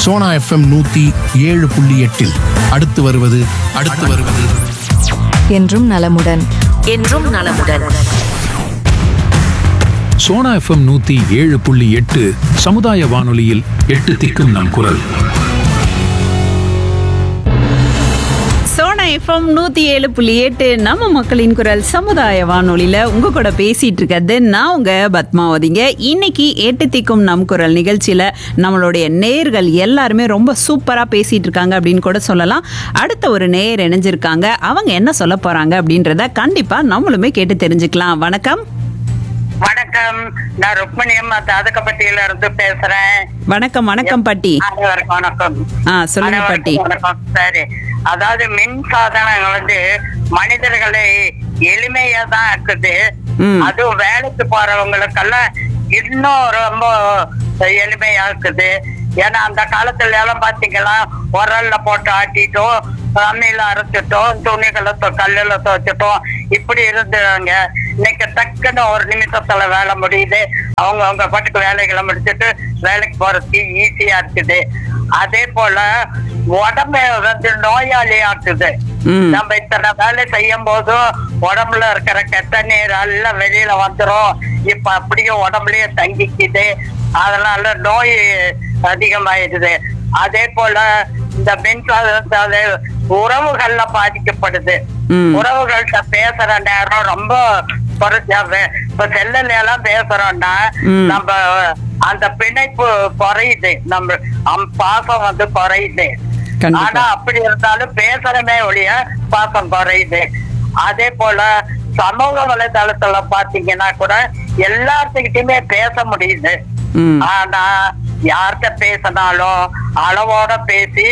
Sona FM நூத்தி ஏழு புள்ளி எட்டில் அடுத்து வருவது அடுத்து வருவது என்றும் நலமுடன் என்றும் நலமுடன் சோனா எஃப்எம் நூத்தி ஏழு புள்ளி எட்டு சமுதாய வானொலியில் எட்டு திக்கும் நம் குரல் சோனா எஃப்எம் நூத்தி ஏழு புள்ளி எட்டு நம்ம மக்களின் குரல் சமுதாய வானொலியில உங்க கூட பேசிட்டு இருக்கிறது நான் உங்க பத்மாவதிங்க இன்னைக்கு எட்டு திக்கும் நம் குரல் நிகழ்ச்சியில நம்மளுடைய நேர்கள் எல்லாருமே ரொம்ப சூப்பரா பேசிட்டு இருக்காங்க அப்படின்னு கூட சொல்லலாம் அடுத்த ஒரு நேர் இணைஞ்சிருக்காங்க அவங்க என்ன சொல்ல போறாங்க அப்படின்றத கண்டிப்பா நம்மளுமே கேட்டு தெரிஞ்சுக்கலாம் வணக்கம் வணக்கம் நான் ருக்மணி அம்மா தாதகப்பட்டியில இருந்து பேசுறேன் வணக்கம் வணக்கம் பாட்டி அனைவருக்கும் வணக்கம் ஆ சொல்லுங்க பாட்டி அனைவருக்கும் வணக்கம் சரி அதாவது மின் சாதனங்கள் வந்து மனிதர்களை எளிமையா தான் இருக்குது ம். அதுவும் வேலைக்கு போறவங்களுக்கெல்லாம் இன்னும் ரொம்ப எளிமையா இருக்குது ஏன்னா அந்த காலத்துல எல்லாம் பாத்தீங்கன்னா உரல்ல போட்டு ஆட்டிட்டோம் அம்மியில அரைச்சிட்டோம் துணிகளை தொ- கல்லுல துவைச்சிட்டோம் இப்படி இருந்தாங்க இன்னைக்கு டக்குன்னு ஒரு நிமிஷத்துல வேலை முடியுது அவங்க அவங்க பாட்டுக்கு வேலைகளை முடிச்சிட்டு வேலைக்கு போறதுக்கு ஈஸியா இருக்குது அதே போல உடம்ப வந்து நோயாளி ஆக்குது ம். நம்ம இத்தனை வேலை செய்யும் போதும் உடம்புல இருக்கிற கெட்ட நீர் எல்லாம் வெளியில வந்துரும் இப்ப அப்படியே உடம்புலயே தங்கிக்குது அதனால நோய் அதிகமாயிருது அதே போல இந்த மின்சாரத்தால உறவுகள்ல பாதிக்கப்படுது ம். உறவுகள்கிட்ட பேசுற நேரம் ரொம்ப குறைச்சா வே- இப்ப செல்லுல எல்லாம் பேசுறோம்னா ம். நம்ம அந்த பிணைப்பு குறையுது நம்ம அம் பாசம் வந்து குறையுது கண்டிப்பா. ஆனா அப்படி இருந்தாலும் பேசுறமே ஒழிய பாசம் குறையுது அதே போல சமூக வலைதளத்துல பாத்தீங்கன்னா கூட எல்லாத்துக்கிட்டயுமே பேச முடியுது ம் ஆனா யார்கிட்ட பேசினாலும் அளவோட பேசி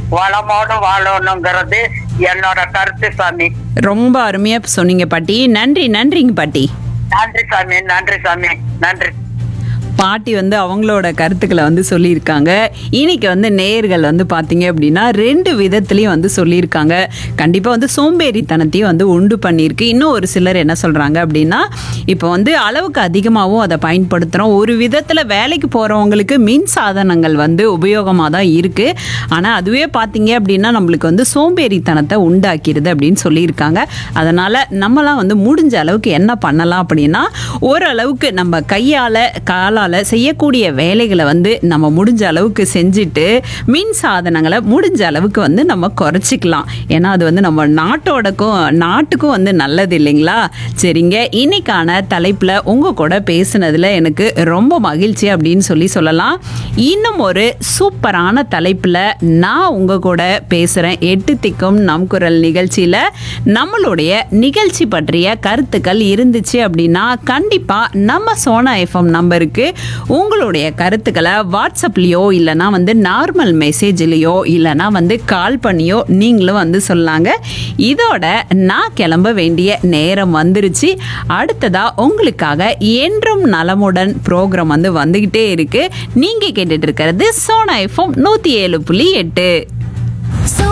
வளமோட வாழணுங்கிறது என்னோட கருத்து சாமி ரொம்ப அருமையா சொன்னீங்க பாட்டி நன்றி நன்றிங்க பாட்டி நன்றி சாமி நன்றி சாமி நன்றி பாட்டி வந்து அவங்களோட கருத்துக்களை வந்து சொல்லியிருக்காங்க இன்னைக்கு வந்து நேர்கள் வந்து பார்த்தீங்க அப்படின்னா ரெண்டு விதத்துலையும் வந்து சொல்லியிருக்காங்க கண்டிப்பாக வந்து சோம்பேறித்தனத்தையும் வந்து உண்டு பண்ணியிருக்கு இன்னும் ஒரு சிலர் என்ன சொல்கிறாங்க அப்படின்னா இப்போ வந்து அளவுக்கு அதிகமாகவும் அதை பயன்படுத்துகிறோம் ஒரு விதத்தில் வேலைக்கு போகிறவங்களுக்கு மின் சாதனங்கள் வந்து உபயோகமாக தான் இருக்குது ஆனால் அதுவே பார்த்தீங்க அப்படின்னா நம்மளுக்கு வந்து சோம்பேறித்தனத்தை உண்டாக்கிடுது அப்படின்னு சொல்லியிருக்காங்க அதனால் நம்மலாம் வந்து முடிஞ்ச அளவுக்கு என்ன பண்ணலாம் அப்படின்னா ஓரளவுக்கு நம்ம கையால் காலால் செய்யக்கூடிய வேலைகளை வந்து நம்ம முடிஞ்ச அளவுக்கு செஞ்சுட்டு மின் சாதனங்களை முடிஞ்ச அளவுக்கு வந்து நம்ம குறைச்சிக்கலாம் ஏன்னா அது வந்து நம்ம நாட்டோடக்கும் நாட்டுக்கும் வந்து நல்லது இல்லைங்களா சரிங்க இன்னைக்கான தலைப்பில் உங்கள் கூட பேசுனதில் எனக்கு ரொம்ப மகிழ்ச்சி அப்படின்னு சொல்லி சொல்லலாம் இன்னும் ஒரு சூப்பரான தலைப்பில் நான் உங்கள் கூட பேசுகிறேன் எட்டு திக்கும் நம் குரல் நிகழ்ச்சியில் நம்மளுடைய நிகழ்ச்சி பற்றிய கருத்துக்கள் இருந்துச்சு அப்படின்னா கண்டிப்பாக நம்ம சோனா எஃப்எம் நம்பருக்கு உங்களுடைய கருத்துக்களை வாட்ஸ்அப்லேயோ இல்லைனா வந்து நார்மல் மெசேஜ்லேயோ இல்லைனா வந்து கால் பண்ணியோ நீங்களும் வந்து சொல்லாங்க இதோட நான் கிளம்ப வேண்டிய நேரம் வந்துருச்சு அடுத்ததா உங்களுக்காக என்றும் நலமுடன் ப்ரோக்ராம் வந்து வந்துக்கிட்டே இருக்கு நீங்கள் கேட்டுட்டு இருக்கிறது சோனா எஃப்எம் நூற்றி ஏழு புள்ளி எட்டு